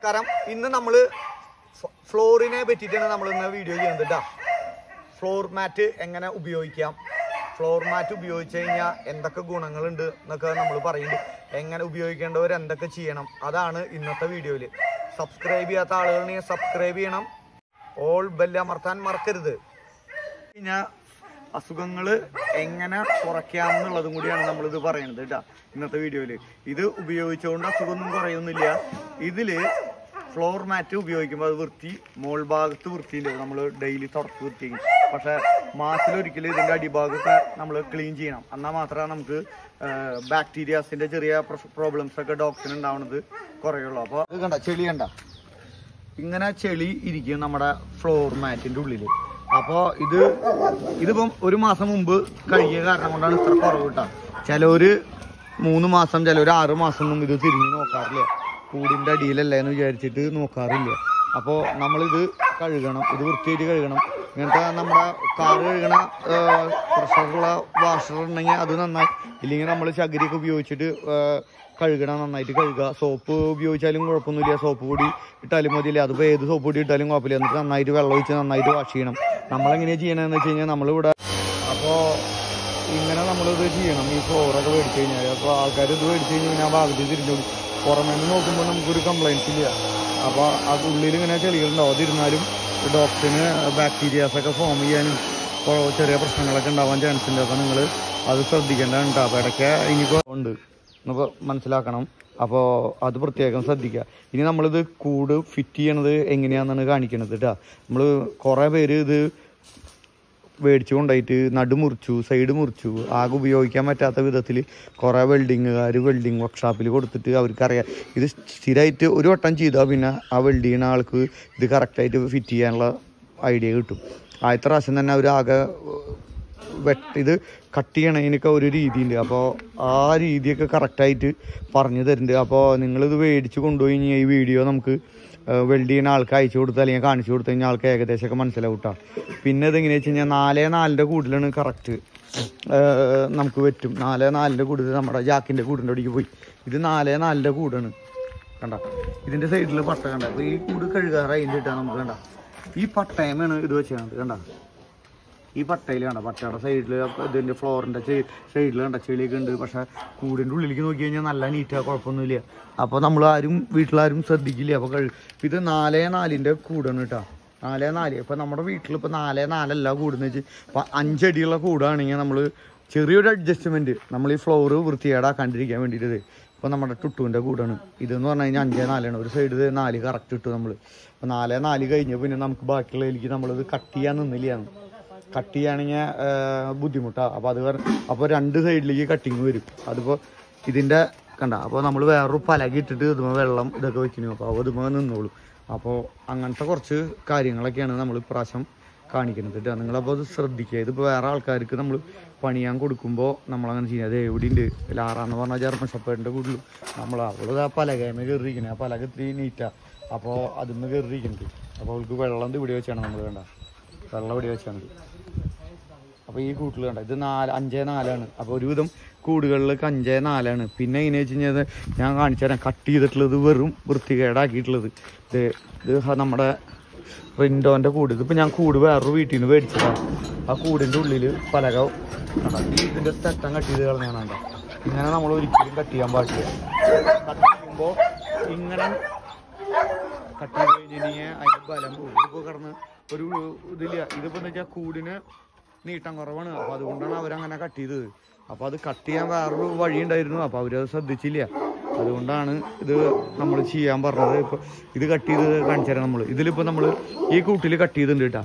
കാരണം ഇന്ന് നമ്മൾ ഫ്ലോറിനെ പറ്റിയിട്ടാണ് നമ്മൾ ഇന്ന് വീഡിയോ ചെയ്യുന്നത് കേട്ടോ ഫ്ലോർ മാറ്റ് എങ്ങനെ ഉപയോഗിക്കാം ഫ്ലോർ മാറ്റ് ഉപയോഗിച്ച് കഴിഞ്ഞാൽ എന്തൊക്കെ ഗുണങ്ങളുണ്ട് എന്നൊക്കെ നമ്മൾ പറയുന്നുണ്ട് എങ്ങനെ ഉപയോഗിക്കേണ്ടവർ എന്തൊക്കെ ചെയ്യണം അതാണ് ഇന്നത്തെ വീഡിയോയിൽ സബ്സ്ക്രൈബ് ചെയ്യാത്ത ആളുകളുണ്ടെങ്കിൽ സബ്സ്ക്രൈബ് ചെയ്യണം ഓൾ ബെല്ല് അമർത്താൻ മറക്കരുത് പിന്നെ അസുഖങ്ങൾ എങ്ങനെ കുറയ്ക്കാം എന്നുള്ളതും കൂടിയാണ് നമ്മളിത് പറയുന്നത് കേട്ടോ ഇന്നത്തെ വീഡിയോയിൽ ഇത് ഉപയോഗിച്ചുകൊണ്ട് അസുഖമൊന്നും കുറയൊന്നുമില്ല ഇതില് ഫ്ലോർ മാറ്റ് ഉപയോഗിക്കുമ്പോൾ അത് വൃത്തി മോൾ ഭാഗത്ത് വൃത്തിയില്ല നമ്മൾ ഡെയിലി തുടച്ച് വൃത്തിയും പക്ഷെ മാസത്തിലൊരിക്കലും ഇതിൻ്റെ അടിഭാഗമൊക്കെ നമ്മൾ ക്ലീൻ ചെയ്യണം എന്നാൽ മാത്രമേ നമുക്ക് ബാക്ടീരിയാസിൻ്റെ ചെറിയ പ്രോബ്ലംസ് ഒക്കെ ഡോക്ടറിന് ഉണ്ടാവുന്നത് കുറയുള്ളൂ അപ്പോൾ ഇത് കണ്ട ചെളി കണ്ട ഇങ്ങനെ ചെളി ഇരിക്കും നമ്മുടെ ഫ്ലോർ മാറ്റിന്റെ ഉള്ളിൽ അപ്പോൾ ഇത് ഇതിപ്പം ഒരു മാസം മുമ്പ് കഴുകിയ കാരണം കൊണ്ടാണ് ഇത്ര കുറവ് കിട്ടാം ചിലവര് മൂന്ന് മാസം ചിലവര് ആറ് മാസം ഒന്നും ഇത് തിരിഞ്ഞ് നോക്കാറില്ല കൂടിന്റെ അടിയിലല്ലേ എന്ന് വിചാരിച്ചിട്ട് നോക്കാറില്ല അപ്പോൾ നമ്മളിത് കഴുകണം ഇത് വൃത്തിയായിട്ട് കഴുകണം ഇങ്ങനത്തെ നമ്മുടെ കാർ കഴുകണ പ്രഷറുള്ള വാഷർ ഉണ്ടെങ്കിൽ അത് നന്നായി ഇല്ലെങ്കിൽ നമ്മൾ ചകിരിയൊക്കെ ഉപയോഗിച്ചിട്ട് ആ, കഴുകണം നന്നായിട്ട് കഴുകുക സോപ്പ് ഉപയോഗിച്ചാലും കുഴപ്പമൊന്നുമില്ല സോപ്പ് പൊടി ഇട്ടാലും മതിയില്ല അതിപ്പോൾ ഏത് സോപ്പ് പൊടി ഇട്ടാലും കുഴപ്പമില്ല എന്നിട്ട് നന്നായിട്ട് വെള്ളം ഒഴിച്ച് നന്നായിട്ട് വാഷ് ചെയ്യണം നമ്മളെങ്ങനെയാണ് ചെയ്യണമെന്ന് വെച്ച് കഴിഞ്ഞാൽ നമ്മളിവിടെ അപ്പോൾ ഇങ്ങനെ നമ്മളിത് ചെയ്യണം ഈ ഫ്ലോറൊക്കെ മേടിച്ച് കഴിഞ്ഞാൽ അപ്പോൾ ആൾക്കാർ ഇത് മേടിച്ച് കഴിഞ്ഞാൽ ഞാൻ ഭാഗത്ത് തിരിഞ്ഞു പുറമേ നിന്ന് നോക്കുമ്പോൾ നമുക്കൊരു കംപ്ലൈൻസ് ഇല്ല അപ്പോൾ അത് ഉള്ളിൽ ഇങ്ങനെ ചെളികളുണ്ടാവും അതിരുന്നാലും ഡോക്ടറിന് ബാക്ടീരിയാസ് ഒക്കെ ഫോം ചെയ്യാനും ഇപ്പോൾ ചെറിയ പ്രശ്നങ്ങളൊക്കെ ഉണ്ടാവാൻ ചാൻസ് ഉണ്ട് അപ്പോൾ നിങ്ങൾ അത് ശ്രദ്ധിക്കേണ്ടതാണ് കേട്ടോ അപ്പോൾ ഇടയ്ക്ക് ഇനിയിപ്പോൾ ഉണ്ട് നമുക്ക് മനസ്സിലാക്കണം അപ്പോൾ അത് പ്രത്യേകം ശ്രദ്ധിക്കുക ഇനി നമ്മളിത് കൂട് ഫിറ്റ് ചെയ്യണത് എങ്ങനെയാണെന്നാണ് കാണിക്കണത് കേട്ടോ നമ്മൾ കുറേ പേര് ഇത് മേടിച്ചു കൊണ്ടുപോയിട്ട് നടു മുറിച്ചു സൈഡ് മുറിച്ചു ആകെ ഉപയോഗിക്കാൻ പറ്റാത്ത വിധത്തിൽ കുറേ വെൽഡിങ്ങുകാർ വെൽഡിങ് വർക്ക്ഷോപ്പിൽ കൊടുത്തിട്ട് അവർക്കറിയാം ഇത് സ്ഥിരമായിട്ട് ഒരു വട്ടം ചെയ്താൽ പിന്നെ ആ വെൽഡ് ചെയ്യുന്ന ആൾക്ക് ഇത് കറക്റ്റായിട്ട് ഫിറ്റ് ചെയ്യാനുള്ള ഐഡിയ കിട്ടും ആദ്യത്തെ പ്രാവശ്യം തന്നെ അവർ ആകെ വെട്ട് ഇത് കട്ട് ചെയ്യണതിനൊക്കെ ഒരു രീതിയുണ്ട് അപ്പോൾ ആ രീതിയൊക്കെ കറക്റ്റായിട്ട് പറഞ്ഞു തരുന്നുണ്ട് അപ്പോൾ നിങ്ങളിത് മേടിച്ച് കൊണ്ടുപോയി കഴിഞ്ഞാൽ ഈ വീഡിയോ നമുക്ക് വെൽഡ് ചെയ്യുന്ന ആൾക്ക് അയച്ചു കൊടുത്ത് അല്ലെങ്കിൽ കാണിച്ചു കൊടുത്തു കഴിഞ്ഞാൽ ആൾക്ക് ഏകദേശമൊക്കെ മനസ്സിലാവും കേട്ടോ പിന്നെ ഇതെങ്ങനെയാ വെച്ച് കഴിഞ്ഞാൽ നാലേ നാലിൻ്റെ കൂട്ടിലാണ് കറക്റ്റ് നമുക്ക് പറ്റും നാലേ നാലിൻ്റെ കൂടുതൽ നമ്മുടെ ജാക്കിൻ്റെ കൂടിൻ്റെ അടിക്ക് പോയി ഇത് നാലേ നാലിൻ്റെ കൂടാണ് കണ്ട ഇതിൻ്റെ സൈഡിൽ പട്ട കണ്ട അപ്പോൾ ഈ കൂട് കഴുകാറ് അതിൻ്റെ ഇട്ടാണ് നമുക്ക് കണ്ട ഈ പട്ടയമേണ് ഇത് വെച്ചാണ് കണ്ട ഈ പട്ടയിൽ കണ്ട പട്ടയുടെ സൈഡിൽ ഇതിൻ്റെ ഫ്ലോറിൻ്റെ സൈഡിൽ കണ്ട ചെളിയൊക്കെ ഉണ്ട് പക്ഷെ കൂടിൻ്റെ ഉള്ളിലേക്ക് നോക്കി കഴിഞ്ഞാൽ നല്ല നീറ്റാണ് കുഴപ്പമൊന്നുമില്ല അപ്പോൾ നമ്മൾ ആരും വീട്ടിലാരും ശ്രദ്ധിക്കില്ല അപ്പോൾ കഴി ഇത് നാലേ നാലിൻ്റെ കൂടാണ് കേട്ടോ നാലേ നാല് ഇപ്പം നമ്മുടെ വീട്ടിൽ ഇപ്പോൾ നാലേ നാലല്ല കൂടുന്ന വെച്ച് ഇപ്പം അഞ്ചടിയുള്ള കൂടാണെങ്കിൽ നമ്മൾ ചെറിയൊരു അഡ്ജസ്റ്റ്മെൻറ്റ് നമ്മൾ ഈ ഫ്ലോറ് വൃത്തികേടാക്കാണ്ടിരിക്കാൻ വേണ്ടിയിട്ട് ഇപ്പോൾ നമ്മുടെ ടുട്ടുവിൻ്റെ കൂടാണ് ഇതെന്ന് പറഞ്ഞു കഴിഞ്ഞാൽ അഞ്ചേ നാലാണ് ഒരു സൈഡ് നാല് കറക്റ്റ് ഇട്ടു നമ്മൾ അപ്പോൾ നാലേ നാല് കഴിഞ്ഞ് പിന്നെ നമുക്ക് ബാക്കിയുള്ളതിലേക്ക് നമ്മളിത് കട്ട് ചെയ്യാൻ നിന്നില്ലയാണ് കട്ട് ചെയ്യുകയാണെങ്കിൽ ബുദ്ധിമുട്ടാണ് അപ്പോൾ അത് കാരണം അപ്പോൾ രണ്ട് സൈഡിലേക്ക് കട്ടിങ് വരും അതിപ്പോൾ ഇതിൻ്റെ കണ്ട അപ്പോൾ നമ്മൾ വേറൊരു പലക ഇട്ടിട്ട് ഇതുമ്പോൾ വെള്ളം ഇതൊക്കെ വെക്കുന്നു അപ്പോൾ അതുമ്പോൾ നിന്നോളും അപ്പോൾ അങ്ങനത്തെ കുറച്ച് കാര്യങ്ങളൊക്കെയാണ് നമ്മൾ ഇപ്രാവശ്യം കാണിക്കുന്നത് കേട്ടോ നിങ്ങളപ്പോൾ അത് ശ്രദ്ധിക്കുക ഇതിപ്പോൾ വേറെ ആൾക്കാർക്ക് നമ്മൾ പണിയാൻ കൊടുക്കുമ്പോൾ നമ്മളങ്ങനെ ചെയ്യുക അത് എവിടെയുണ്ട് ലാറാന്ന് പറഞ്ഞാൽ ജർമ്മൻ ഷപ്പേറിൻ്റെ കൂടുതൽ നമ്മൾ അവള് ആ പലകയമേ കയറിയിരിക്കുന്നത് ആ പലക ഇത്തിരി നീറ്റാണ് അപ്പോൾ അതിന്ന് കയറിയിരിക്കുന്നത് അപ്പോൾ അവൾക്ക് വെള്ളം ഇവിടെ വെച്ചാണ് നമ്മൾ വേണ്ട വെള്ളം ഇവിടെ വെച്ചാണ് അപ്പോൾ ഈ കൂട്ടിൽ കണ്ട ഇത് നാല് അഞ്ചേ നാലാണ് അപ്പോൾ ഒരുവിധം കൂടുകളിലൊക്കെ അഞ്ചേ നാലാണ് പിന്നെ എങ്ങനെയാ വെച്ച് കഴിഞ്ഞാൽ ഞാൻ കാണിച്ചു തരാം കട്ട് ചെയ്തിട്ടുള്ളത് വെറും വൃത്തികേടാക്കിയിട്ടുള്ളത് ഇത് ഇത് ഹ- നമ്മുടെ റിൻഡോൻ്റെ കൂട് ഇതിപ്പോൾ ഞാൻ കൂട് വേറൊരു വീട്ടിൽ നിന്ന് മേടിച്ചതാണ് ആ കൂടിൻ്റെ ഉള്ളിൽ പലക കണ്ട ഈ ഇതിൻ്റെ തെറ്റം കട്ട് ചെയ്ത് കളഞ്ഞാണ് കണ്ട ഇങ്ങനെ നമ്മൾ ഒരിക്കലും കട്ട് ചെയ്യാൻ പാടില്ല കട്ട് ചെയ്യുമ്പോൾ ഇങ്ങനെ കട്ട് ചെയ്ത് കഴിഞ്ഞിട്ടുണ്ടെങ്കിൽ അതിന്റെ ബലം പോകും ഇതിപ്പോ കിടന്ന് ഒരു ഇതില്ല ഇതിപ്പോ എന്താ വെച്ചാൽ കൂടിന് നീട്ടം കുറവാണ് അപ്പൊ അതുകൊണ്ടാണ് അവരങ്ങനെ കട്ട് ചെയ്തത് അപ്പൊ അത് കട്ട് ചെയ്യാൻ വേറൊരു വഴി ഉണ്ടായിരുന്നു അപ്പൊ അവരത് ശ്രദ്ധിച്ചില്ല അതുകൊണ്ടാണ് ഇത് നമ്മൾ ചെയ്യാൻ പറഞ്ഞത് ഇപ്പൊ ഇത് കട്ട് ചെയ്ത് കാണിച്ചു തരാം നമ്മൾ ഇതിലിപ്പോ നമ്മൾ ഈ കൂട്ടിൽ കട്ട് ചെയ്തിട്ടുണ്ട് കേട്ടാ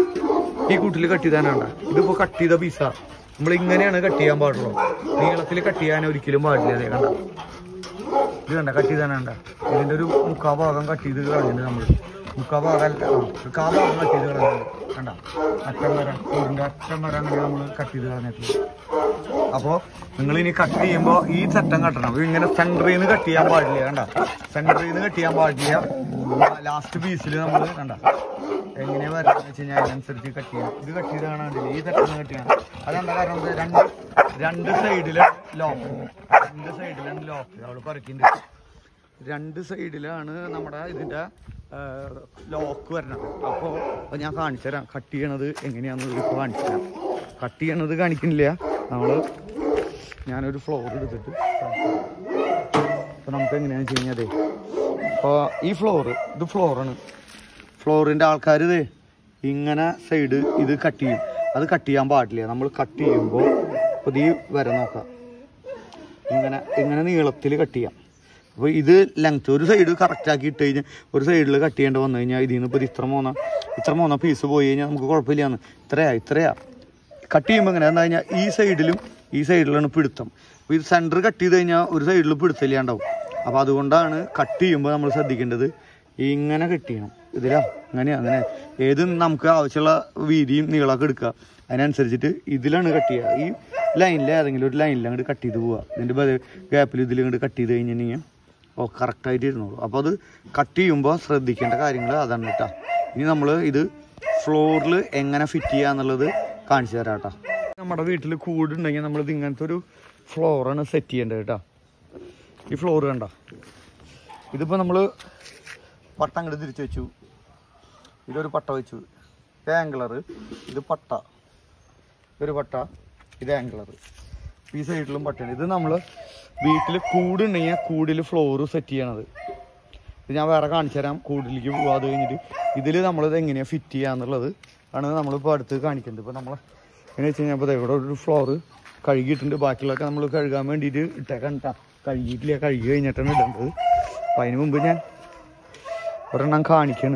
ഈ കൂട്ടിൽ കട്ട് ചെയ്താനാണ്ട ഇതിപ്പോ കട്ട് ചെയ്ത പീസ നമ്മൾ ഇങ്ങനെയാണ് കട്ട് ചെയ്യാൻ പാടുള്ളൂ നീളത്തിൽ കട്ട് ചെയ്യാൻ ഒരിക്കലും പാടില്ല അതേ കണ്ട ഇത് കണ്ട കട്ട് ചെയ്താനാണ്ട ഇതിന്റെ ഒരു മുക്കാ ഭാഗം കട്ട് ചെയ്ത് കളഞ്ഞിട്ടുണ്ട് നമ്മള് മുക്കാ ഭാഗം അല്ല, ആ, ഒരു കാ ഭാഗം കട്ട് ചെയ്ത് കളഞ്ഞിട്ടുണ്ട് കണ്ട അറ്റം വരെ കൂടിന്റെ അറ്റം വരെ അങ്ങനെ നമ്മൾ കട്ട് ചെയ്ത് കളഞ്ഞിട്ടുണ്ട് അപ്പോ നിങ്ങൾ ഇനി കട്ട് ചെയ്യുമ്പോ ഈ ചട്ടം കട്ടണം ഇത് ഇങ്ങനെ സെന്ററിൽ നിന്ന് കട്ട് ചെയ്യാൻ പാടില്ല കണ്ട സെന്ററിൽ നിന്ന് കട്ട് ചെയ്യാൻ പാടില്ല ലാസ്റ്റ് പീസിൽ നമ്മൾ കണ്ട എങ്ങനെയാ വരുന്നത് വെച്ച് കഴിഞ്ഞാൽ അതിനനുസരിച്ച് കട്ട് ചെയ്യാം ഇത് കട്ട് ചെയ്ത് കാണാണ്ടില്ല ഈ തട്ടം കട്ട് ചെയ്യണം അതെന്താ കാരണം ഇത് രണ്ട് രണ്ട് സൈഡില് ലോക്ക് രണ്ട് സൈഡിലാണ് ലോക്ക് അവള് പറക്കുന്നുണ്ട് രണ്ട് സൈഡിലാണ് നമ്മുടെ ഇതിൻ്റെ ലോക്ക് വരുന്നത് അപ്പോൾ അപ്പോൾ ഞാൻ കാണിച്ചു തരാം കട്ട് ചെയ്യണത് എങ്ങനെയാണെന്നുള്ളത് ഇപ്പോൾ കാണിച്ചു തരാം കട്ട് ചെയ്യണത് കാണിക്കുന്നില്ല നമ്മൾ ഞാനൊരു ഫ്ലോർ എടുത്തിട്ട് അപ്പോൾ നമുക്ക് എങ്ങനെയാണെന്ന് വെച്ച് കഴിഞ്ഞാൽ അപ്പോൾ ഈ ഫ്ലോറ് ഇത് ഫ്ലോറാണ് ഫ്ലോറിൻ്റെ ആൾക്കാർ ഇത് ഇങ്ങനെ സൈഡ് ഇത് കട്ട് ചെയ്യും അത് കട്ട് ചെയ്യാൻ പാടില്ല നമ്മൾ കട്ട് ചെയ്യുമ്പോൾ ഇപ്പോൾ ഈ വര നോക്കാം ഇങ്ങനെ ഇങ്ങനെ നീളത്തിൽ കട്ട് ചെയ്യാം അപ്പോൾ ഇത് ലെങ്ത് ഒരു സൈഡ് കറക്റ്റ് ആക്കി ഇട്ട് കഴിഞ്ഞാൽ ഒരു സൈഡിൽ കട്ട് ചെയ്യേണ്ട വന്നു കഴിഞ്ഞാൽ ഇതിൽ നിന്ന് ഇപ്പോൾ ഇത്ര മൂന്ന ഇത്ര മൂന്ന പീസ് പോയി കഴിഞ്ഞാൽ നമുക്ക് കുഴപ്പമില്ലാന്ന് ഇത്രയാ ഇത്രയാ കട്ട് ചെയ്യുമ്പോൾ എങ്ങനെ എന്താ കഴിഞ്ഞാൽ ഈ സൈഡിലും ഈ സൈഡിലാണ് പിടുത്തം അപ്പോൾ ഇത് സെൻറ്റർ കട്ട് ചെയ്ത് കഴിഞ്ഞാൽ ഒരു സൈഡിൽ പിടുത്തമില്ലാണ്ടാവും അപ്പോൾ അതുകൊണ്ടാണ് കട്ട് ചെയ്യുമ്പോൾ നമ്മൾ ശ്രദ്ധിക്കേണ്ടത് ഇങ്ങനെ കട്ട് ചെയ്യണം ഇതിലാ അങ്ങനെ അങ്ങനെ ഏത് നമുക്ക് ആവശ്യമുള്ള വീതിയും നീളമൊക്കെ എടുക്കുക അതിനനുസരിച്ചിട്ട് ഇതിലാണ് കട്ട് ചെയ്യുക ഈ ലൈനിൽ ഏതെങ്കിലും ഒരു ലൈനിൽ അങ്ങോട്ട് കട്ട് ചെയ്ത് പോവുക ഇതിൻ്റെ ഗ്യാപ്പിൽ ഇതിൽ അങ്ങോട്ട് കട്ട് ചെയ്ത് കഴിഞ്ഞിട്ടുണ്ടെങ്കിൽ ഓ കറക്റ്റായിട്ട് ഇരുന്നോളൂ അപ്പോൾ അത് കട്ട് ചെയ്യുമ്പോൾ ശ്രദ്ധിക്കേണ്ട കാര്യങ്ങൾ അതാണ് കേട്ടോ ഇനി നമ്മൾ ഇത് ഫ്ലോറിൽ എങ്ങനെ ഫിറ്റ് ചെയ്യുക എന്നുള്ളത് കാണിച്ചു തരാം കേട്ടോ നമ്മുടെ വീട്ടിൽ കൂടുണ്ടെങ്കിൽ നമ്മളിത് ഇങ്ങനത്തെ ഒരു ഫ്ലോറാണ് സെറ്റ് ചെയ്യേണ്ടത് കേട്ടോ ഈ ഫ്ലോർ കണ്ട ഇതിപ്പോൾ നമ്മൾ പട്ട അങ്ങോട്ട് തിരിച്ചു വെച്ചു ഇതൊരു പട്ട വെച്ചു ഇത് ആംഗിളർ ഇത് പട്ട ഇതൊരു പട്ട ഇത് ആംഗിളർ ഈ സൈഡിലും പട്ടയാണ് ഇത് നമ്മൾ വീട്ടിൽ കൂടുണ്ടെങ്കിൽ കൂടിൽ ഫ്ലോർ സെറ്റ് ചെയ്യണത് ഇത് ഞാൻ വേറെ കാണിച്ചു തരാം കൂടിലേക്ക് പോവാതെ കഴിഞ്ഞിട്ട് ഇതിൽ നമ്മളിത് എങ്ങനെയാണ് ഫിറ്റ് ചെയ്യുക എന്നുള്ളത് ആണ് നമ്മളിപ്പോൾ അടുത്ത് കാണിക്കുന്നത് ഇപ്പോൾ നമ്മൾ എങ്ങനെ വെച്ച് കഴിഞ്ഞാൽ ഇപ്പോൾ ഇവിടെ ഒരു ഫ്ലോർ കഴുകിയിട്ടുണ്ട് ബാക്കിയുള്ളതൊക്കെ നമ്മൾ കഴുകാൻ വേണ്ടിയിട്ട് ഇട്ടേക്കാൻ കേട്ടോ കഴുകിയിട്ടില്ല കഴുകി കഴിഞ്ഞിട്ടാണ് ഇടേണ്ടത് അപ്പം അതിന് മുമ്പ് ഞാൻ ഒരെണ്ണം കാണിക്കാണ്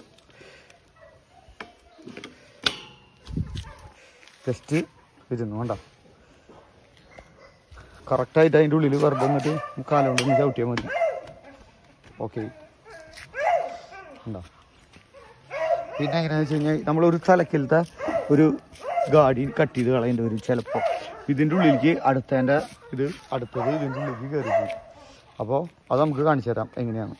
ജസ്റ്റ് ഇരുന്നു വേണ്ട കറക്റ്റായിട്ട് അതിൻ്റെ ഉള്ളിൽ വെറുതെ എന്നിട്ട് കാലുകൊണ്ട് ഒന്ന് ചവിട്ടിയാൽ മതി ഓക്കെ ഉണ്ടോ പിന്നെ എങ്ങനെയാണെന്ന് വെച്ച് കഴിഞ്ഞാൽ നമ്മളൊരു തലക്കിലത്തെ ഒരു ഗാഡി കട്ട് ചെയ്ത് കളയേണ്ടി വരും ചിലപ്പോൾ ഇതിൻ്റെ ഉള്ളിലേക്ക് അടുത്തതിൻ്റെ ഇത് അടുത്തത് ഇതിൻ്റെ ഉള്ളിലേക്ക് കയറി പോകും അപ്പോൾ അത് നമുക്ക് കാണിച്ചു തരാം എങ്ങനെയാണ്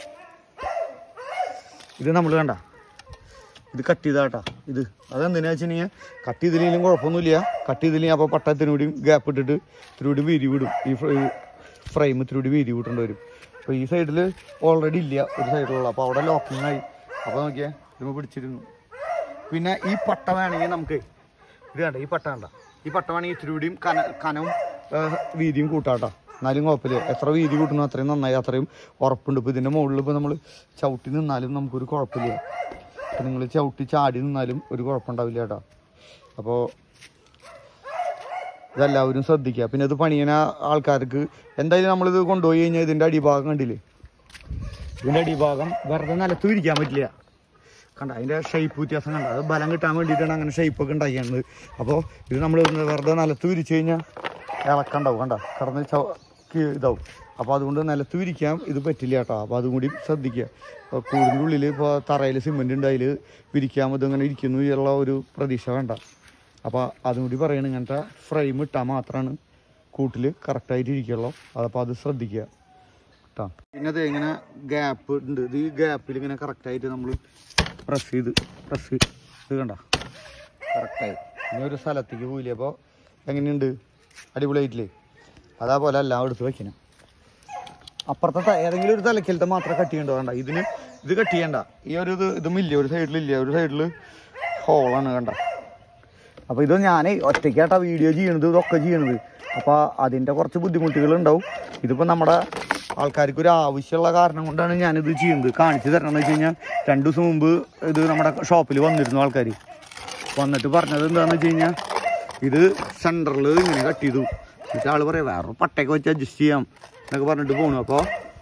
ഇത് നമ്മൾ കണ്ട ഇത് കട്ട് ചെയ്താട്ടാ ഇത് അതെന്തിനാ വെച്ചിട്ടുണ്ടെങ്കിൽ കട്ട് ചെയ്തില്ലെങ്കിലും കുഴപ്പമൊന്നുമില്ല കട്ട് ചെയ്തില്ലെങ്കിൽ അപ്പോൾ പട്ടത്തിനൂടി ഗ്യാപ്പ് ഇട്ടിട്ട് ഇത്തിരി വീതി വിടും ഈ ഫ്രെയിം ഇത്തിരി വീതി വിട്ടേണ്ടി വരും അപ്പോൾ ഈ സൈഡിൽ ഓൾറെഡി ഇല്ല ഒരു സൈഡിലുള്ള അപ്പോൾ അവിടെ ലോക്കിംഗ് ആയി അപ്പോൾ നോക്കിയാൽ ഇത് പിടിച്ചിരുന്നു പിന്നെ ഈ പട്ട വേണമെങ്കിൽ നമുക്ക് ഇത് കണ്ട ഈ പട്ട കണ്ട ഈ പട്ട വേണമെങ്കിൽ ഇത്തിരി കൂടിയും കന കനവും ആ, വീതിയും കൂട്ടാട്ടോ എന്നാലും കുഴപ്പമില്ല എത്ര വീതി കൂട്ടുന്നു അത്രയും നന്നായി അത്രയും ഉറപ്പുണ്ട് ഇപ്പോൾ ഇതിൻ്റെ മുകളിൽ ഇപ്പോൾ നമ്മൾ ചവിട്ടി നിന്നാലും നമുക്കൊരു കുഴപ്പമില്ല ഇപ്പം നിങ്ങൾ ചവിട്ടി ചാടി നിന്നാലും ഒരു കുഴപ്പമുണ്ടാവില്ല കേട്ടോ അപ്പോൾ ഇതെല്ലാവരും ശ്രദ്ധിക്കുക പിന്നെ ഇത് പണിയണ ആൾക്കാർക്ക് എന്തായാലും നമ്മളിത് കൊണ്ടുപോയി കഴിഞ്ഞാൽ ഇതിൻ്റെ അടിഭാഗം കണ്ടില്ലേ ഇതിൻ്റെ അടിഭാഗം വെറുതെ നിലത്ത് വിരിക്കാൻ പറ്റില്ല കണ്ട അതിൻ്റെ ഷേപ്പ് വ്യത്യാസം കണ്ട അത് ബലം കിട്ടാൻ വേണ്ടിയിട്ടാണ് അങ്ങനെ ഷേപ്പ് ഒക്കെ ഉണ്ടാക്കിയത് അപ്പോൾ ഇത് നമ്മൾ വെറുതെ നിലത്ത് വിരിച്ചു കഴിഞ്ഞാൽ ഇളക്കണ്ടാവും കണ്ട കടന്ന് ചവ കീ- ഇതാവും അപ്പോൾ അതുകൊണ്ട് നിലത്ത് വിരിക്കാൻ ഇത് പറ്റില്ല കേട്ടോ അപ്പോൾ അതും കൂടി ശ്രദ്ധിക്കുക അപ്പോൾ കൂടിൻ്റെ ഉള്ളിൽ ഇപ്പോൾ തറയിൽ സിമെൻ്റ് ഉണ്ട് അതിൽ വിരിക്കാൻ ഇതിങ്ങനെ ഇരിക്കുന്നു എന്നുള്ള ഒരു പ്രതീക്ഷ വേണ്ട അപ്പോൾ അതും കൂടി പറയണം ഇങ്ങനത്തെ ഫ്രെയിം ഇട്ടാൽ മാത്രമാണ് കൂട്ടിൽ കറക്റ്റായിട്ട് ഇരിക്കുള്ളൂ അതപ്പോൾ അത് ശ്രദ്ധിക്കുക കേട്ടോ പിന്നെ അത് ഇങ്ങനെ ഗ്യാപ്പ് ഉണ്ട് ഇത് ഈ ഗ്യാപ്പിൽ ഇങ്ങനെ കറക്റ്റായിട്ട് നമ്മൾ പ്രസ് ചെയ്ത് പ്രസ് ഇത് കണ്ട കറക്റ്റായി ഇനി ഒരു സ്ഥലത്തേക്ക് പോയില്ലേ അപ്പോൾ എങ്ങനെയുണ്ട് അടിപൊളിയായിട്ടില്ലേ അതേപോലെ എല്ലാം എടുത്ത് വെക്കണം അപ്പുറത്തെ ത- ഏതെങ്കിലും ഒരു തലക്കലത്തെ മാത്രം കട്ട് ചെയ്യണ്ടോ വേണ്ട ഇതിന് ഇത് കട്ട് ചെയ്യണ്ട ഈ ഒരു ഇത് ഇതും ഇല്ല ഒരു സൈഡിലില്ല ഒരു സൈഡിൽ ഹോളാണ് കണ്ട അപ്പോൾ ഇത് ഞാൻ ഒറ്റയ്ക്കാട്ടാ വീഡിയോ ചെയ്യണത് ഇതൊക്കെ ചെയ്യണത് അപ്പോൾ അതിൻ്റെ കുറച്ച് ബുദ്ധിമുട്ടുകൾ ഉണ്ടാവും ഇതിപ്പോൾ നമ്മുടെ ആൾക്കാർക്ക് ഒരു ആവശ്യമുള്ള കാരണം കൊണ്ടാണ് ഞാനിത് ചെയ്യുന്നത് കാണിച്ചു തരണം എന്ന് വെച്ച് കഴിഞ്ഞാൽ രണ്ട് ദിവസം മുമ്പ് ഇത് നമ്മുടെ ഷോപ്പിൽ വന്നിരുന്നു ആൾക്കാർ വന്നിട്ട് പറഞ്ഞത് എന്താണെന്ന് വെച്ച് കഴിഞ്ഞാൽ ഇത് സെൻറ്ററിൽ ഇങ്ങനെ കട്ട് ചെയ്തു എന്നിട്ട് ആൾ പറയാം വേറെ പട്ടയൊക്കെ വെച്ച് അഡ്ജസ്റ്റ് ചെയ്യാം എന്നൊക്കെ പറഞ്ഞിട്ട് പോണു അപ്പോൾ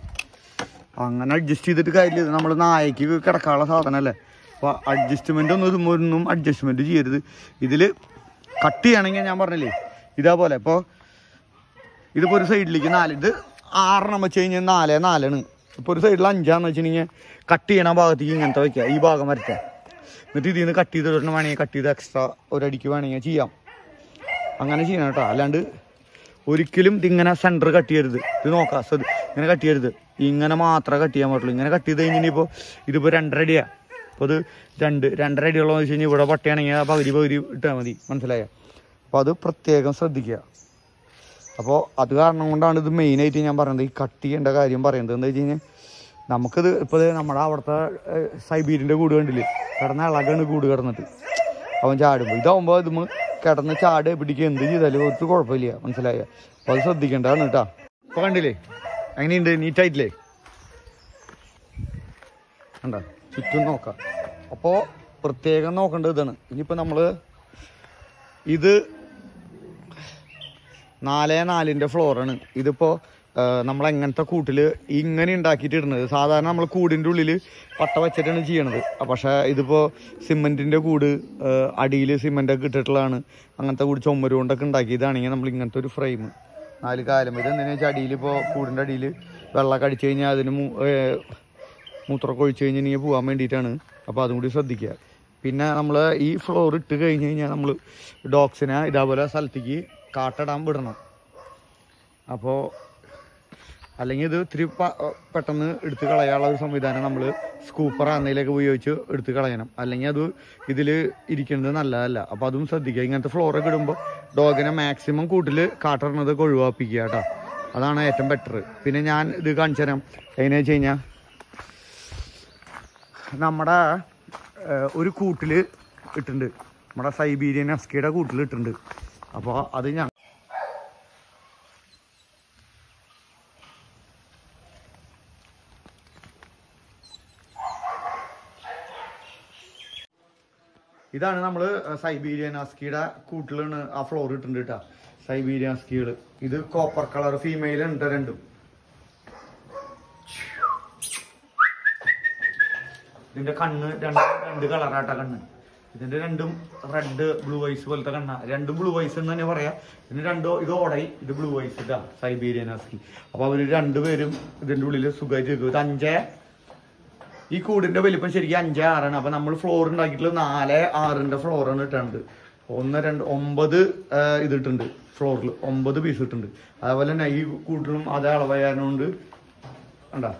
അങ്ങനെ അഡ്ജസ്റ്റ് ചെയ്തിട്ട് കാര്യമില്ല ഇത് നമ്മൾ നായക്ക് കിടക്കാനുള്ള സാധനമല്ലേ അപ്പോൾ അഡ്ജസ്റ്റ്മെൻ്റ് ഒന്നും ഇതും ഒന്നും അഡ്ജസ്റ്റ്മെൻറ്റ് ചെയ്യരുത് ഇതിൽ കട്ട് ചെയ്യണമെങ്കിൽ ഞാൻ പറഞ്ഞില്ലേ ഇതേപോലെ ഇപ്പോൾ ഇതിപ്പോൾ ഒരു സൈഡിലേക്ക് നാല് ഇത് ആറെണ്ണം വെച്ച് കഴിഞ്ഞാൽ നാല് നാലാണ് ഇപ്പോൾ ഒരു സൈഡിൽ അഞ്ചാന്ന് വെച്ചിട്ടുണ്ടെങ്കിൽ കട്ട് ചെയ്യണ ഭാഗത്തേക്ക് ഇങ്ങനത്തെ വയ്ക്കുക ഈ ഭാഗം വരയ്ക്കുക എന്നിട്ട് ഇതിൽ നിന്ന് കട്ട് ചെയ്തിട്ട് വേണമെങ്കിൽ കട്ട് ചെയ്ത് എക്സ്ട്രാ ഒരടിക്ക് വേണമെങ്കിൽ ചെയ്യാം അങ്ങനെ ചെയ്യണം കേട്ടോ അല്ലാണ്ട് ഒരിക്കലും ഇതിങ്ങനെ സെൻറ്റർ കട്ട് ചെയ്യരുത് ഇത് നോക്കാം ശ്രദ്ധ ഇങ്ങനെ കട്ട് ചെയ്യരുത് ഇങ്ങനെ മാത്രമേ കട്ട് ചെയ്യാൻ പറ്റുള്ളൂ ഇങ്ങനെ കട്ട് ചെയ്ത് കഴിഞ്ഞാൽ ഇപ്പോൾ ഇതിപ്പോൾ രണ്ടര അടിയാണ് അപ്പോൾ അത് രണ്ട് രണ്ടര അടിയുള്ളതെന്ന് വെച്ച് കഴിഞ്ഞാൽ ഇവിടെ പട്ടയാണെങ്കിൽ ആ പകുതി പകുതി ഇട്ടാൽ മതി മനസ്സിലായോ അപ്പോൾ അത് പ്രത്യേകം ശ്രദ്ധിക്കുക അപ്പോൾ അത് കാരണം കൊണ്ടാണ് ഇത് മെയിനായിട്ട് ഞാൻ പറയുന്നത് ഈ കട്ട് ചെയ്യേണ്ട കാര്യം പറയുന്നത് എന്താ വെച്ച് കഴിഞ്ഞാൽ നമുക്കിത് ഇപ്പോൾ ഇത് നമ്മുടെ അവിടുത്തെ ഏഹ്, സൈബീരിയൻ്റെ കൂട് കണ്ടില്ലേ കിടന്ന ഇളകാണ് കൂട് കിടന്നിട്ട് അവൻ ചാടുമ്പോൾ ഇതാവുമ്പോൾ ഇത് കിടന്ന് ചാട് പിടിക്കുക എന്ത് ചെയ്താലും ഒരു കുഴപ്പമില്ല മനസ്സിലായ അപ്പോൾ അത് ശ്രദ്ധിക്കേണ്ടതാണ് കേട്ടോ ഇപ്പോൾ കണ്ടില്ലേ എങ്ങനെയുണ്ട് നീറ്റായിട്ടില്ലേ കണ്ട ചുറ്റും നോക്കാം അപ്പോൾ പ്രത്യേകം നോക്കേണ്ടത് ഇതാണ് ഇനിയിപ്പോൾ നമ്മൾ ഇത് നാല് നാലിൻ്റെ ഫ്ലോറാണ് ഇതിപ്പോൾ നമ്മൾ എങ്ങനത്തെ കൂട്ടിൽ ഇങ്ങനെ ഉണ്ടാക്കിയിട്ട് ഇടുന്നത് സാധാരണ നമ്മൾ കൂടിൻ്റെ ഉള്ളിൽ പട്ട വെച്ചിട്ടാണ് ചെയ്യണത് അഹ് പക്ഷേ ഇതിപ്പോൾ സിമെൻറ്റിൻ്റെ കൂട് അടിയിൽ സിമെൻറ്റൊക്കെ ഇട്ടിട്ടുള്ളതാണ് അങ്ങനത്തെ കൂടി ചുമര് കൊണ്ടൊക്കെ ഉണ്ടാക്കിയതാണെങ്കിൽ നമ്മൾ ഇങ്ങനത്തെ ഒരു ഫ്രെയിം നാല് കാലം ഇത് എന്തിനാ വെച്ചാൽ അടിയിൽ ഇപ്പോൾ കൂടിൻ്റെ അടിയിൽ വെള്ളമൊക്കെ അടിച്ചു കഴിഞ്ഞാൽ അതിന് മു- ഏഹ് മൂത്രമൊക്കെ ഒഴിച്ച് കഴിഞ്ഞിട്ടുണ്ടെങ്കിൽ പോകാൻ വേണ്ടിയിട്ടാണ് അപ്പോൾ അതും കൂടി ശ്രദ്ധിക്കുക പിന്നെ നമ്മൾ ഈ ഫ്ലോർ ഇട്ട് കഴിഞ്ഞ് കഴിഞ്ഞാൽ നമ്മൾ ഡോഗ്സിനെ ഇതേപോലെ സ്ഥലത്തേക്ക് കാട്ടിടാൻ വിടണം അപ്പോൾ അല്ലെങ്കിൽ ഇത് ഇത്തിരി പ- പെട്ടെന്ന് എടുത്ത് കളയാനുള്ള ഒരു സംവിധാനം നമ്മൾ സ്കൂപ്പർ എന്നതിലേക്ക് ഉപയോഗിച്ച് എടുത്ത് കളയണം അല്ലെങ്കിൽ അത് ഇതിൽ ഇരിക്കുന്നത് നല്ലതല്ല അപ്പോൾ അതും ശ്രദ്ധിക്കുക ഇങ്ങനത്തെ ഫ്ലോറൊക്കെ ഇടുമ്പോൾ ഡോഗിനെ മാക്സിമം കൂട്ടിൽ കാട്ടിടുന്നതൊക്കെ ഒഴിവാപ്പിക്കുക കേട്ടോ അതാണ് ഏറ്റവും ബെറ്റർ പിന്നെ ഞാൻ ഇത് കാണിച്ചു തരാം എങ്ങനെയാ വെച്ച് കഴിഞ്ഞാൽ നമ്മുടെ ഏഹ്, ഒരു കൂട്ടിൽ ഇട്ടിട്ടുണ്ട് നമ്മുടെ സൈബീരിയൻ അസ്കിയുടെ കൂട്ടിൽ ഇട്ടിട്ടുണ്ട് അപ്പോൾ അത് ഞാൻ ഇതാണ് നമ്മൾ സൈബീരിയൻ അസ്കിയുടെ കൂട്ടിലാണ് ആ ഫ്ലോർ ഇട്ടിട്ടുണ്ട് കേട്ടോ സൈബീരിയൻ അസ്കികൾ ഇത് കോപ്പർ കളർ ഫീമെയിൽ ഉണ്ട് രണ്ടും ഇതിന്റെ കണ്ണ് രണ്ട് രണ്ട് കളറാട്ട കണ്ണ് ഇതിന്റെ രണ്ടും റെഡ് ബ്ലൂ ഐസ് പോലത്തെ കണ്ണ രണ്ടും ബ്ലൂ ഐസ് എന്ന് തന്നെ പറയാം ഇതിന് രണ്ടോ ഇത് ഓടൈ ഇത് ബ്ലൂ ഐസ് ഇതാ സൈബീരിയൻ ഹസ്കി അപ്പൊ അവര് രണ്ടുപേരും ഇതിന്റെ ഉള്ളിൽ സുഖമായിട്ട് നിൽക്കും ഇത് അഞ്ചേ ഈ കൂടിന്റെ വലിപ്പം ശരിക്കും അഞ്ചേ ആറാണ് അപ്പൊ നമ്മൾ ഫ്ലോർ ഉണ്ടാക്കിയിട്ടുള്ള നാല് ആറിന്റെ ഫ്ലോറാണ് ഇട്ടുണ്ട് ഒന്ന് രണ്ട് ഒമ്പത് ആ, ഇത് ഇട്ടുണ്ട് ഫ്ലോറിൽ ഒമ്പത് പീസ് ഇട്ടുണ്ട് അതേപോലെ തന്നെ ഈ കൂട്ടിലും അതേ അളവായതുകൊണ്ട് കണ്ടാ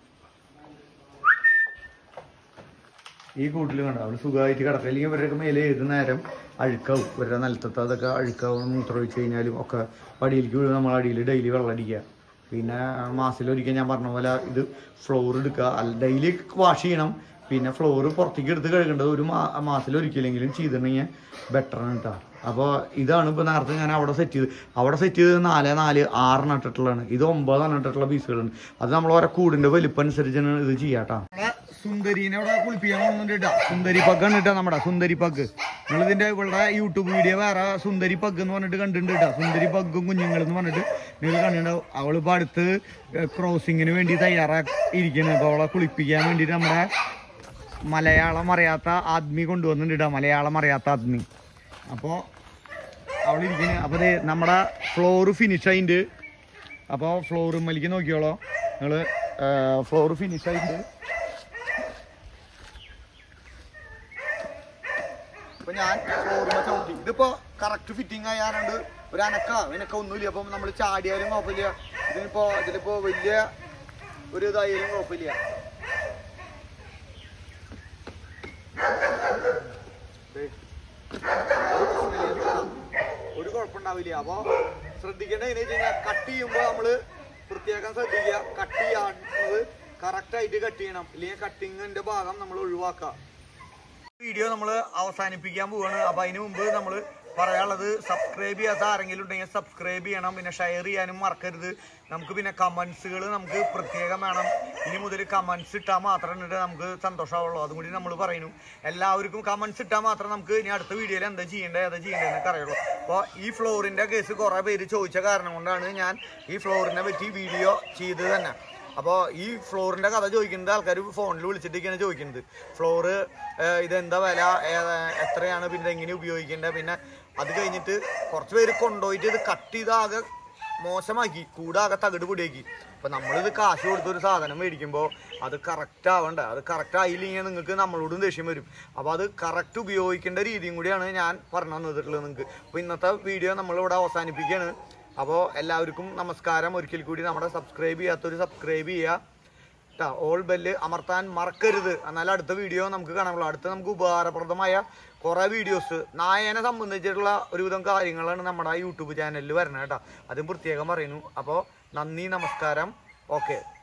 ഈ കൂട്ടിൽ കണ്ട അവിടെ സുഖമായിട്ട് കിടക്കുക അല്ലെങ്കിൽ ഇവരുടെ മേലെ ഏത് നേരം അഴുക്കാവും ഇവരുടെ നിലത്തത്തെ അതൊക്കെ അഴുക്കാവും മൂത്രമൊഴിച്ച് കഴിഞ്ഞാലും ഒക്കെ പടിയിലേക്ക് വീഴും നമ്മൾ അടിയിൽ ഡെയിലി വെള്ളം അടിക്കുക പിന്നെ മാസത്തിലൊരിക്കൽ ഞാൻ പറഞ്ഞ പോലെ ഇത് ഫ്ലോർ എടുക്കുക അല്ല ഡെയിലി വാഷ് ചെയ്യണം പിന്നെ ഫ്ലോർ പുറത്തേക്ക് എടുത്ത് കഴുകേണ്ടത് ഒരു മാ മാസത്തിലൊരിക്കലെങ്കിലും ചെയ്തിട്ടുണ്ടെങ്കിൽ ബെറ്ററാണ് കേട്ടോ അപ്പോൾ ഇതാണ് ഇപ്പോൾ നേരത്തെ ഞാൻ അവിടെ സെറ്റ് ചെയ്ത് അവിടെ സെറ്റ് ചെയ്ത് നാല് നാല് ആറെണ്ണം ഇട്ടിട്ടുള്ളതാണ് ഇത് ഒമ്പതെണ്ണം ഇട്ടിട്ടുള്ള പീസുകളുണ്ട് അത് നമ്മൾ ഓരോ കൂടിന്റെ വലിപ്പം അനുസരിച്ചാണ് ഇത് ചെയ്യാട്ടോ സുന്ദരീനെ ഇവിടെ കുളിപ്പിക്കാൻ പോകുന്നുണ്ട് കേട്ടോ സുന്ദരി പഗ്ഗാണ് കേട്ടോ നമ്മുടെ സുന്ദരി പഗ് നിങ്ങൾ ഇതിന്റെ ഇവിടെ യൂട്യൂബ് വീഡിയോ വേറെ സുന്ദരി പഗ് എന്ന് പറഞ്ഞിട്ട് കണ്ടിട്ടുണ്ട് കേട്ടോ സുന്ദരി പഗ്ഗും കുഞ്ഞുങ്ങളും എന്ന് പറഞ്ഞിട്ട് നിങ്ങൾ കണ്ടിട്ടുണ്ടാവും അവളിപ്പോ അടുത്ത് ക്രോസിങ്ങിന് വേണ്ടി തയ്യാറാക്കി ഇരിക്കുന്നത് അപ്പൊ അവളെ കുളിപ്പിക്കാൻ വേണ്ടിയിട്ട് നമ്മുടെ മലയാളം അറിയാത്ത ആദ്മി കൊണ്ടുവന്നിട്ടുണ്ട് കേട്ടോ മലയാളം അറിയാത്ത ആദ്മി അപ്പോൾ അവളിരിക്കുന്നത് അപ്പോൾ ദേ നമ്മുടെ ഫ്ലോറ് ഫിനിഷ് ആയിട്ടുണ്ട് അപ്പോൾ ഫ്ലോർ മലിക്ക് നോക്കിയോളോ നിങ്ങൾ ഫ്ലോർ ഫിനിഷ് ആയിട്ടുണ്ട് ഇപ്പൊ ഞാൻ ഫ്ലോറിനെ ചവിട്ടി ഇതിപ്പോ കറക്റ്റ് ഫിറ്റിംഗ് ആയാറുണ്ട് ഒരു അനക്ക വിനക്ക ഒന്നുമില്ല അപ്പം നമ്മൾ ചാടിയാലും കുഴപ്പമില്ല ഇതിനിപ്പോ ഇതിലിപ്പോ വലിയ ഒരു ഇതായാലും കുഴപ്പമില്ല ദേ. ഒരു കുഴപ്പമുണ്ടാവില്ല അപ്പൊ ശ്രദ്ധിക്കേണ്ട എങ്ങനെ വെച്ച് കഴിഞ്ഞാൽ കട്ട് ചെയ്യുമ്പോൾ നമ്മള് പ്രത്യേകം ശ്രദ്ധിക്കുക കട്ട് ചെയ്യാനുള്ളത് കറക്റ്റ് ആയിട്ട് കട്ട് ചെയ്യണം ഇല്ലെങ്കിൽ കട്ടിങ്ങിന്റെ ഭാഗം നമ്മൾ ഒഴിവാക്കുക വീഡിയോ നമ്മൾ അവസാനിപ്പിക്കാൻ പോവാണ് അപ്പൊ അതിന് മുമ്പ് നമ്മൾ പറയാനുള്ളത് സബ്സ്ക്രൈബ് ചെയ്യാത്ത ആരെങ്കിലും ഉണ്ടെങ്കിൽ സബ്സ്ക്രൈബ് ചെയ്യണം പിന്നെ ഷെയർ ചെയ്യാനും മറക്കരുത് നമുക്ക് പിന്നെ കമന്റ്സുകൾ നമുക്ക് പ്രത്യേകം വേണം ഇനി മുതൽ കമന്റ്സ് ഇട്ടാൽ മാത്രമേ എന്നിട്ട് നമുക്ക് സന്തോഷമാവുള്ളൂ അതും കൂടി നമ്മൾ പറയുന്നു എല്ലാവർക്കും കമന്റ്സ് ഇട്ടാൽ മാത്രം നമുക്ക് ഇനി അടുത്ത വീഡിയോയിൽ എന്താ ചെയ്യേണ്ടത് ഏതാ ചെയ്യേണ്ടതെന്നൊക്കെ അറിയുള്ളൂ അപ്പോൾ ഈ ഫ്ലോറിന്റെ കേസ് കുറേ പേര് ചോദിച്ച കാരണം കൊണ്ടാണ് ഞാൻ ഈ ഫ്ലോറിനെ പറ്റി വീഡിയോ ചെയ്തത് തന്നെ അപ്പോൾ ഈ ഫ്ലോറിന്റെ കഥ ചോദിക്കുന്നത് ആൾക്കാർ ഫോണിൽ വിളിച്ചിട്ടൊക്കെയാണ് ചോദിക്കുന്നത് ഫ്ലോറ് ഇതെന്താ വില ഏ- എത്രയാണ് പിന്നെ എങ്ങനെ ഉപയോഗിക്കേണ്ടത് പിന്നെ അത് കഴിഞ്ഞിട്ട് കുറച്ച് പേര് കൊണ്ടുപോയിട്ട് ഇത് കട്ട് ചെയ്ത് ആകെ മോശമാക്കി കൂടാകെ തകിട് പൊടിയാക്കി അപ്പൊ നമ്മളിത് കാശ് കൊടുത്തൊരു സാധനം മേടിക്കുമ്പോൾ അത് കറക്റ്റ് ആവണ്ട അത് കറക്റ്റ് ആയില്ലെങ്കിൽ നിങ്ങൾക്ക് നമ്മളോടും ദേഷ്യം വരും അപ്പോൾ അത് കറക്റ്റ് ഉപയോഗിക്കേണ്ട രീതിയും കൂടിയാണ് ഞാൻ പറഞ്ഞു തന്നിട്ടുള്ളത് നിങ്ങൾക്ക് അപ്പോൾ ഇന്നത്തെ വീഡിയോ നമ്മളിവിടെ അവസാനിപ്പിക്കുകയാണ് അപ്പോൾ എല്ലാവർക്കും നമസ്കാരം ഒരിക്കൽ കൂടി നമ്മുടെ സബ്സ്ക്രൈബ് ചെയ്യാത്തൊരു സബ്സ്ക്രൈബ് ചെയ്യുക ട്ടാ ഓൾ ബെല്ല് അമർത്താൻ മറക്കരുത് എന്നാൽ അടുത്ത വീഡിയോ നമുക്ക് കാണാനുള്ളൂ അടുത്ത നമുക്ക് ഉപകാരപ്രദമായ കുറേ വീഡിയോസ് നായനെ സംബന്ധിച്ചിട്ടുള്ള ഒരുവിധം കാര്യങ്ങളാണ് നമ്മുടെ യൂട്യൂബ് ചാനലിൽ വരുന്നത് കേട്ടോ അതും പ്രത്യേകം പറയുന്നു അപ്പോൾ നന്ദി നമസ്കാരം ഓക്കെ